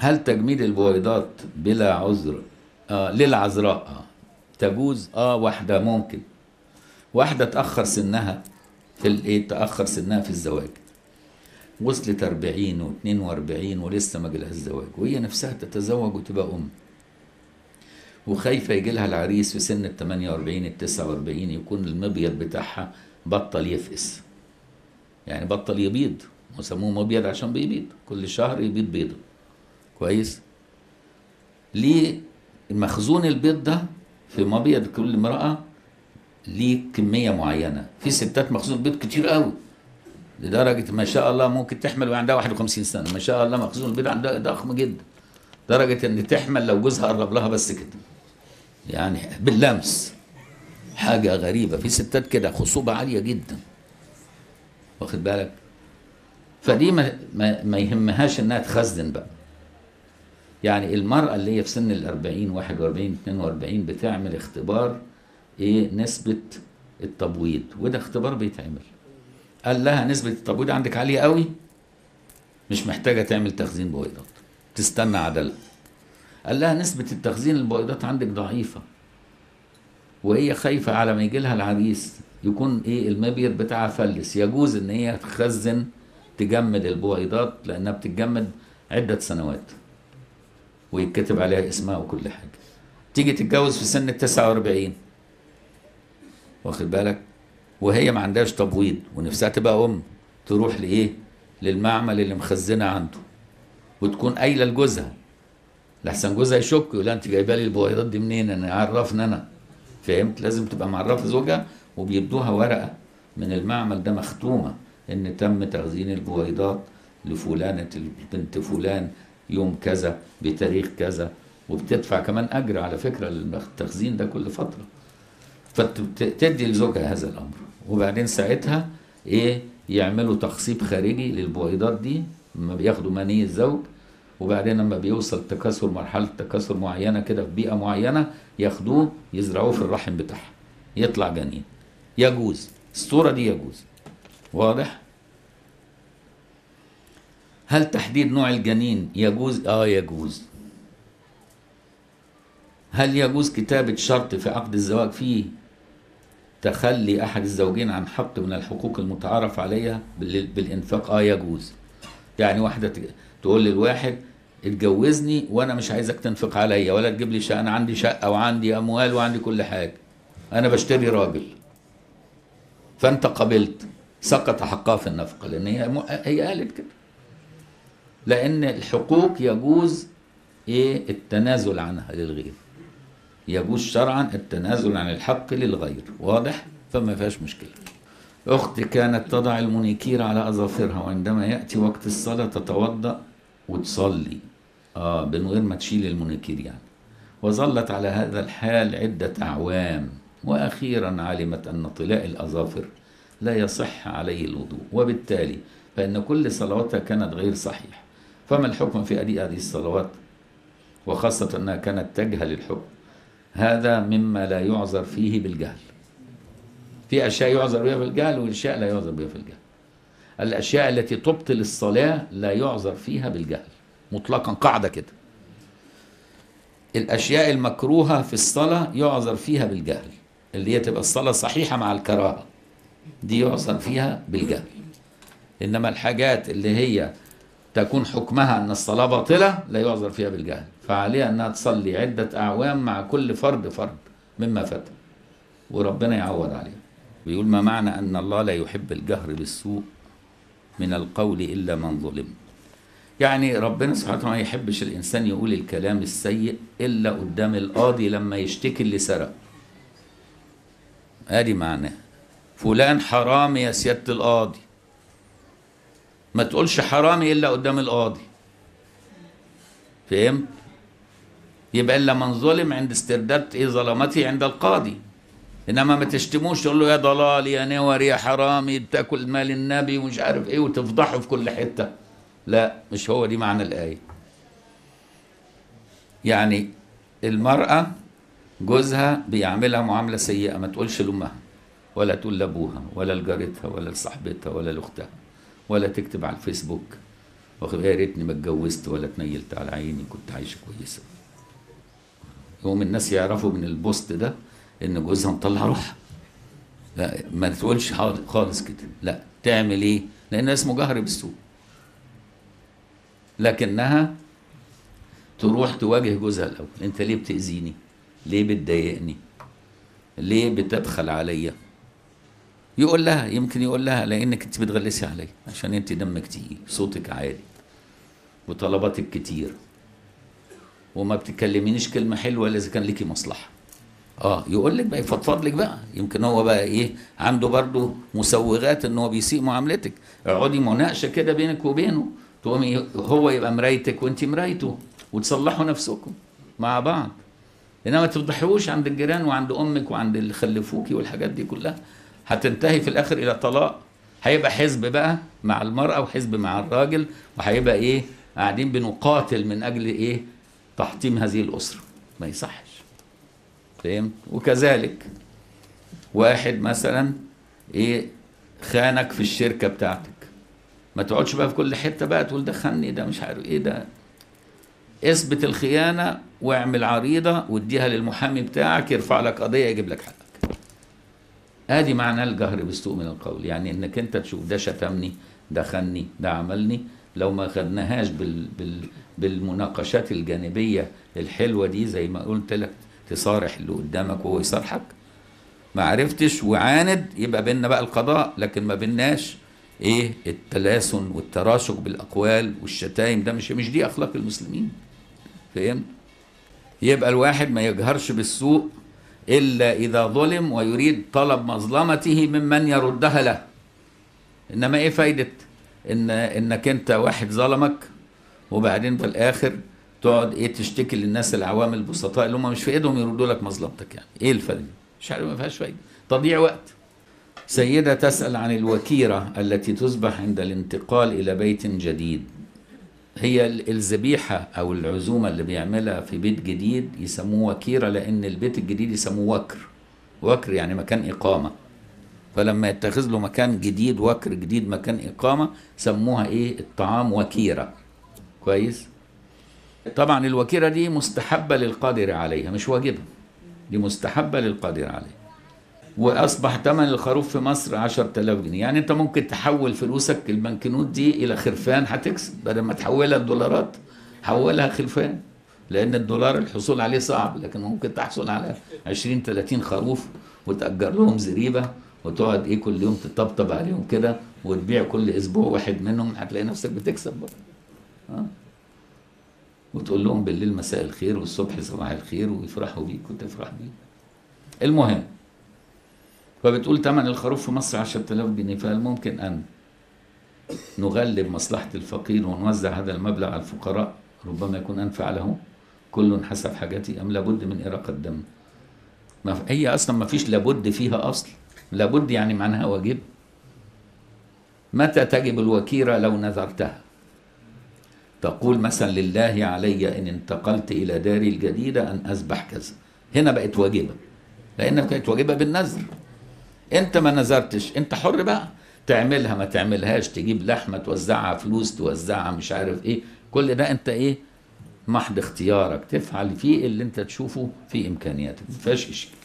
هل تجميد البويضات بلا عذر آه للعذراء آه تجوز اه واحدة ممكن واحدة تأخر سنها في الايه تأخر سنها في الزواج وصلت 40 و42 ولسه ما جالها الزواج وهي نفسها تتزوج وتبقى أم وخايفة يجي لها العريس في سن ال 48 ال 49 يكون المبيض بتاعها بطل يفقس يعني بطل يبيض وسموه مبيض عشان بيبيض كل شهر يبيض بيضة كويس ليه مخزون البيض ده في مبيض كل امرأة ليه كمية معينة في ستات مخزون البيض كتير قوي لدرجة ما شاء الله ممكن تحمل وعندها 51 سنة ما شاء الله مخزون البيض عندها ضخم جدا درجة ان تحمل لو جوزها قرب لها بس كده يعني باللمس حاجة غريبة في ستات كده خصوبة عالية جدا واخد بالك فدي ما, ما, ما يهمهاش انها تخزن بقى يعني المرأة اللي هي في سن ال 40 41 42 بتعمل اختبار ايه نسبة التبويض وده اختبار بيتعمل قال لها نسبة التبويض عندك عالية قوي مش محتاجة تعمل تخزين بويضات تستنى عدلها قال لها نسبة التخزين البويضات عندك ضعيفة وهي خايفة على ما يجي لها العريس يكون ايه المبيض بتاعها فلس يجوز ان هي تخزن تجمد البويضات لانها بتتجمد عدة سنوات ويتكتب عليها اسمها وكل حاجة تيجي تتجوز في سن ال 49 واخد بالك وهي ما عندهاش تبويض ونفسها تبقى ام تروح لايه للمعمل اللي مخزنه عنده وتكون قايله لجوزها لحسن جوزها يشك يقول لها انت جايبه لي البويضات دي منين انا عرفني انا فهمت لازم تبقى معرفه زوجها وبيدوها ورقه من المعمل ده مختومه ان تم تخزين البويضات لفلانه بنت فلان يوم كذا بتاريخ كذا وبتدفع كمان اجر على فكره للتخزين ده كل فتره فتدي لزوجها هذا الامر وبعدين ساعتها ايه يعملوا تخصيب خارجي للبويضات دي لما بياخدوا مني الزوج وبعدين لما بيوصل تكاثر مرحله تكاثر معينه كده في بيئه معينه ياخدوه يزرعوه في الرحم بتاعها يطلع جنين يجوز الصوره دي يجوز واضح هل تحديد نوع الجنين يجوز اه يجوز هل يجوز كتابة شرط في عقد الزواج فيه تخلي أحد الزوجين عن حق من الحقوق المتعارف عليها بال- بالإنفاق؟ آه يجوز. يعني واحدة ت- تقول للواحد اتجوزني وأنا مش عايزك تنفق عليا ولا تجيب لي شقة، أنا عندي شقة وعندي أموال وعندي كل حاجة. أنا بشتري راجل. فأنت قبلت سقط حقها في النفقة لأن هي م- هي قالت كده. لأن الحقوق يجوز إيه التنازل عنها للغير. يجوز شرعا التنازل عن الحق للغير واضح فما فيهاش مشكلة أختي كانت تضع المونيكير على أظافرها وعندما يأتي وقت الصلاة تتوضأ وتصلي آه من غير ما تشيل المونيكير يعني وظلت على هذا الحال عدة أعوام وأخيرا علمت أن طلاء الأظافر لا يصح عليه الوضوء وبالتالي فإن كل صلواتها كانت غير صحيحة فما الحكم في أداء هذه الصلوات وخاصة أنها كانت تجهل الحكم هذا مما لا يعذر فيه بالجهل في أشياء يعذر بها بالجهل وأشياء لا يعذر بها بالجهل الأشياء التي تبطل الصلاة لا يعذر فيها بالجهل مطلقا قاعدة كده الأشياء المكروهة في الصلاة يعذر فيها بالجهل اللي هي تبقى الصلاة صحيحة مع الكراهة دي يعذر فيها بالجهل إنما الحاجات اللي هي تكون حكمها أن الصلاة باطلة لا يعذر فيها بالجهل فعليها أنها تصلي عدة أعوام مع كل فرد فرد مما فات وربنا يعوض عليها بيقول ما معنى أن الله لا يحب الجهر بالسوء من القول إلا من ظلم يعني ربنا سبحانه وتعالى ما يحبش الإنسان يقول الكلام السيء إلا قدام القاضي لما يشتكي اللي سرق ادي معناه فلان حرامي يا سيادة القاضي ما تقولش حرامي الا قدام القاضي فهمت يبقى الا من ظلم عند استرداد ايه ظلمته عند القاضي انما ما تشتموش تقول له يا ضلال يا نور يا حرامي بتاكل مال النبي ومش عارف ايه وتفضحه في كل حته لا مش هو دي معنى الايه يعني المراه جوزها بيعملها معامله سيئه ما تقولش لامها ولا تقول لابوها ولا لجارتها ولا لصاحبتها ولا لاختها ولا تكتب على الفيسبوك واخد بالك؟ يا ريتني ما اتجوزت ولا اتنيلت على عيني كنت عايشه كويسه يوم الناس يعرفوا من البوست ده ان جوزها مطلع روحها لا ما تقولش حاضر خالص كده لا تعمل ايه لان اسمه جهر بالسوء لكنها تروح تواجه جوزها الاول انت ليه بتاذيني ليه بتضايقني ليه بتبخل عليا يقول لها يمكن يقول لها لانك انت بتغلسي عليا عشان انت دمك تقيل صوتك عالي وطلباتك كتير وما بتكلمينيش كلمه حلوه الا اذا كان ليكي مصلحه اه يقول لك بقى يفضفض لك بقى يمكن هو بقى ايه عنده برضه مسوغات ان هو بيسيء معاملتك اقعدي مناقشه كده بينك وبينه تقومي هو يبقى مرايتك وانت مرايته وتصلحوا نفسكم مع بعض انما ما تفضحوش عند الجيران وعند امك وعند اللي خلفوكي والحاجات دي كلها هتنتهي في الاخر الى طلاق هيبقى حزب بقى مع المراه وحزب مع الراجل وهيبقى ايه قاعدين بنقاتل من اجل ايه تحطيم هذه الاسره ما يصحش فهمت وكذلك واحد مثلا ايه خانك في الشركه بتاعتك ما تقعدش بقى في كل حته بقى تقول ده خني ده مش عارف ايه ده اثبت الخيانه واعمل عريضه واديها للمحامي بتاعك يرفع لك قضيه يجيب لك حقك ادي معنى الجهر بالسوء من القول يعني انك انت تشوف ده شتمني ده خني ده عملني لو ما خدناهاش بال بال بالمناقشات الجانبيه الحلوه دي زي ما قلت لك تصارح اللي قدامك وهو يصارحك ما عرفتش وعاند يبقى بينا بقى القضاء لكن ما بيناش ايه التلاسن والتراشق بالاقوال والشتايم ده مش مش دي اخلاق المسلمين فهمت يبقى الواحد ما يجهرش بالسوء الا اذا ظلم ويريد طلب مظلمته ممن يردها له انما ايه فايده ان انك انت واحد ظلمك وبعدين في الاخر تقعد ايه تشتكي للناس العوام البسطاء اللي هم مش في ايدهم يردوا لك مظلمتك يعني ايه الفرق مش عارف ما فيهاش فايده تضييع وقت سيدة تسأل عن الوكيرة التي تصبح عند الانتقال إلى بيت جديد هي ال- الذبيحة أو العزومة اللي بيعملها في بيت جديد يسموه وكيرة لأن البيت الجديد يسموه وكر وكر يعني مكان إقامة فلما يتخذ له مكان جديد وكر جديد مكان إقامة سموها إيه الطعام وكيرة كويس طبعا الوكيرة دي مستحبة للقادر عليها مش واجبة دي مستحبة للقادر عليها واصبح ثمن الخروف في مصر 10000 جنيه يعني انت ممكن تحول فلوسك البنكنوت دي الى خرفان هتكسب بدل ما تحولها لدولارات حولها خرفان لان الدولار الحصول عليه صعب لكن ممكن تحصل على 20 30 خروف وتاجر لهم زريبه وتقعد ايه كل يوم تطبطب عليهم كده وتبيع كل اسبوع واحد منهم هتلاقي نفسك بتكسب برضه اه وتقول لهم بالليل مساء الخير والصبح صباح الخير ويفرحوا بيك وتفرح بيك المهم فبتقول ثمن الخروف في مصر 10000 جنيه فهل ممكن أن نغلب مصلحة الفقير ونوزع هذا المبلغ على الفقراء ربما يكون أنفع له كل حسب حاجته أم لابد من إراقة الدم ما ف- هي أصلا ما فيش لابد فيها أصل لابد يعني معناها واجب متى تجب الوكيرة لو نذرتها تقول مثلا لله علي إن انتقلت إلى داري الجديدة أن أذبح كذا هنا بقت واجبة لأنها كانت واجبة بالنذر انت ما نذرتش انت حر بقى تعملها ما تعملهاش تجيب لحمه توزعها فلوس توزعها مش عارف ايه كل ده انت ايه محض اختيارك تفعل فيه اللي انت تشوفه في امكانياتك ما فيهاش اشكال